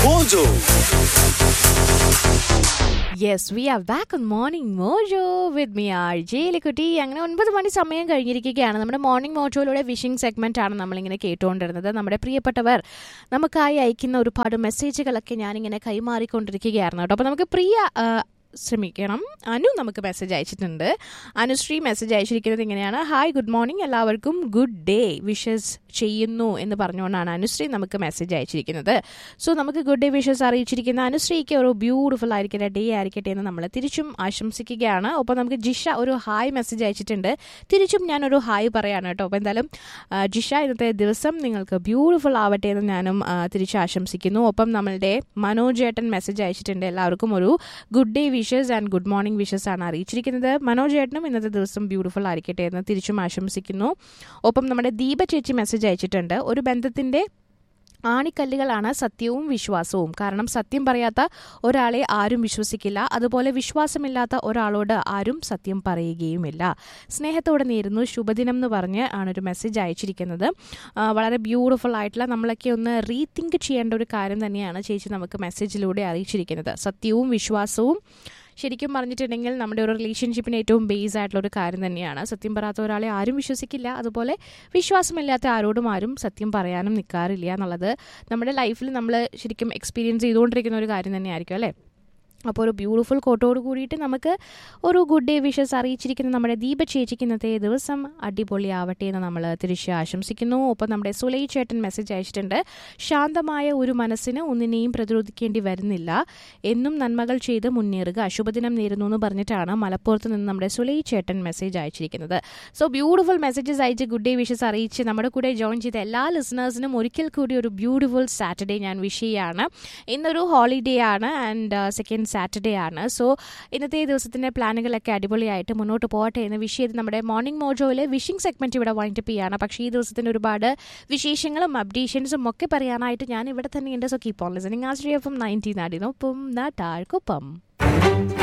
Mojo. Yes we are back on morning Mojo with me R ജയിലിക്കുട്ടി അങ്ങനെ ഒൻപത് മണി സമയം കഴിഞ്ഞിരിക്കുകയാണ് നമ്മുടെ മോർണിംഗ് മോജോയിലൂടെ വിഷിംഗ് സെഗ്മെന്റ് ആണ് നമ്മളിങ്ങനെ കേട്ടുകൊണ്ടിരുന്നത് നമ്മുടെ പ്രിയപ്പെട്ടവർ നമുക്കായി അയക്കുന്ന ഒരുപാട് മെസ്സേജുകളൊക്കെ ഞാനിങ്ങനെ കൈമാറിക്കൊണ്ടിരിക്കുകയായിരുന്നു കേട്ടോ അപ്പോൾ നമുക്ക് പ്രിയ ആ, ശ്രമിക്കണം അനു നമുക്ക് മെസ്സേജ് അയച്ചിട്ടുണ്ട് അനുശ്രീ മെസ്സേജ് അയച്ചിരിക്കുന്നത് ഇങ്ങനെയാണ് ഹായ് ഗുഡ് മോർണിംഗ് എല്ലാവർക്കും ഗുഡ് ഡേ വിഷസ് ചെയ്യുന്നു എന്ന് പറഞ്ഞുകൊണ്ടാണ് അനുശ്രീ നമുക്ക് മെസ്സേജ് അയച്ചിരിക്കുന്നത് സോ നമുക്ക് ഗുഡ് ഡേ വിഷസ് അറിയിച്ചിരിക്കുന്ന അനുശ്രീക്ക് ഒരു ബ്യൂട്ടിഫുൾ ആയിരിക്കട്ടെ ഡേ ആയിരിക്കട്ടെ എന്ന് നമ്മൾ തിരിച്ചും ആശംസിക്കുകയാണ് ഒപ്പം നമുക്ക് ജിഷ ഒരു ഹായ് മെസ്സേജ് അയച്ചിട്ടുണ്ട് തിരിച്ചും ഞാനൊരു ഹായ് പറയാണ് കേട്ടോ അപ്പോൾ എന്തായാലും ആ, ജിഷ ഇന്നത്തെ ദിവസം നിങ്ങൾക്ക് ബ്യൂട്ടിഫുൾ ആവട്ടെ എന്ന് ഞാനും ആ, തിരിച്ച് ആശംസിക്കുന്നു ഒപ്പം നമ്മളുടെ മനോജ് ഏട്ടൻ മെസ്സേജ് അയച്ചിട്ടുണ്ട് എല്ലാവർക്കും ഒരു good day wishes and good morning wishes ആണ് അറിയിച്ചിരിക്കുന്നത് മനോജ് ഏട്ടനും ഇന്നത്തെ ദിവസം ബ്യൂട്ടിഫുൾ ആയിരിക്കട്ടെ എന്ന് തിരിച്ചും ആശംസിക്കുന്നു ഒപ്പം നമ്മുടെ ദീപ ചേച്ചി മെസ്സേജ് അയച്ചിട്ടുണ്ട് ഒരു ബന്ധത്തിന്റെ ആണിക്കല്ലുകളാണ് സത്യവും വിശ്വാസവും കാരണം സത്യം പറയാത്ത ഒരാളെ ആരും വിശ്വസിക്കില്ല അതുപോലെ വിശ്വാസമില്ലാത്ത ഒരാളോട് ആരും സത്യം പറയുകയുമില്ല സ്നേഹത്തോടെ നേരുന്നു ശുഭദിനം എന്ന് പറഞ്ഞ് ആണ് ഒരു മെസ്സേജ് അയച്ചിരിക്കുന്നത് ആ, വളരെ ബ്യൂട്ടിഫുൾ ആയിട്ടുള്ള നമ്മളൊക്കെ ഒന്ന് റീതിങ്ക് ചെയ്യേണ്ട ഒരു കാര്യം തന്നെയാണ് ചേച്ചി നമുക്ക് മെസ്സേജിലൂടെ അറിയിച്ചിരിക്കുന്നത് സത്യവും വിശ്വാസവും ശരിക്കും പറഞ്ഞിട്ടുണ്ടെങ്കിൽ നമ്മുടെ ഒരു റിലേഷൻഷിപ്പിന് ഏറ്റവും ബേസ് ആയിട്ടുള്ള ഒരു കാര്യം തന്നെയാണ് സത്യം പറയാത്ത ഒരാളെ ആരും വിശ്വസിക്കില്ല അതുപോലെ വിശ്വാസമില്ലാത്ത ആരോടും ആരും സത്യം പറയാനും നിൽക്കാറില്ല എന്നുള്ളത് നമ്മുടെ ലൈഫിൽ നമ്മൾ ശരിക്കും എക്സ്പീരിയൻസ് ചെയ്തുകൊണ്ടിരിക്കുന്ന ഒരു കാര്യം തന്നെയായിരിക്കും അല്ലേ അപ്പോൾ ഒരു ബ്യൂട്ടിഫുൾ കോട്ടോട് കൂടിയിട്ട് നമുക്ക് ഒരു ഗുഡ് ഡേ വിഷസ് അറിയിച്ചിരിക്കുന്ന നമ്മുടെ ദീപ ചേച്ചിക്ക് ഇന്നത്തെ ദിവസം അടിപൊളിയാവട്ടെ എന്ന് നമ്മൾ തിരിച്ച് ആശംസിക്കുന്നു ഒപ്പം നമ്മുടെ സുലൈ ചേട്ടൻ മെസ്സേജ് അയച്ചിട്ടുണ്ട് ശാന്തമായ ഒരു മനസ്സിന് ഒന്നിനെയും പ്രതിരോധിക്കേണ്ടി വരുന്നില്ല എന്നും നന്മകൾ ചെയ്ത് മുന്നേറുക അശുഭദിനം നേരുന്നു എന്ന് പറഞ്ഞിട്ടാണ് മലപ്പുറത്ത് നിന്ന് നമ്മുടെ സുലൈ ചേട്ടൻ മെസ്സേജ് അയച്ചിരിക്കുന്നത് സോ ബ്യൂട്ടിഫുൾ മെസ്സേജസ് അയച്ച് ഗുഡ് ഡേ വിഷസ് അറിയിച്ച് നമ്മുടെ കൂടെ ജോയിൻ ചെയ്ത എല്ലാ ലിസണേഴ്സിനും ഒരിക്കൽ കൂടി ഒരു ബ്യൂട്ടിഫുൾ സാറ്റർഡേ ഞാൻ വിഷ് ചെയ്യാണ് ഇന്നൊരു ഹോളിഡേ ആണ് ആൻഡ് സെക്കൻഡ് സാറ്റർഡേ ആണ് സോ ഇന്നത്തെ ദിവസത്തിന്റെ പ്ലാനുകളൊക്കെ അടിപൊളിയായിട്ട് മുന്നോട്ട് പോകട്ടെ എന്ന് വിഷ് ചെയ്ത് നമ്മുടെ മോർണിംഗ് മോജോയിൽ വിഷിംഗ് സെഗ്മെന്റ് ഇവിടെ വൈൻഡപ്പ് ചെയ്യാണ് പക്ഷേ ഈ ദിവസത്തിന്റെ ഒരുപാട് വിശേഷങ്ങളും അപ്ഡേഷൻസും ഒക്കെ പറയാനായിട്ട് ഞാൻ ഇവിടെ തന്നെയുണ്ട് so keep on listening Ashraya F M nineteen നാടിനൊപ്പം നാട്ടാർക്കൊപ്പം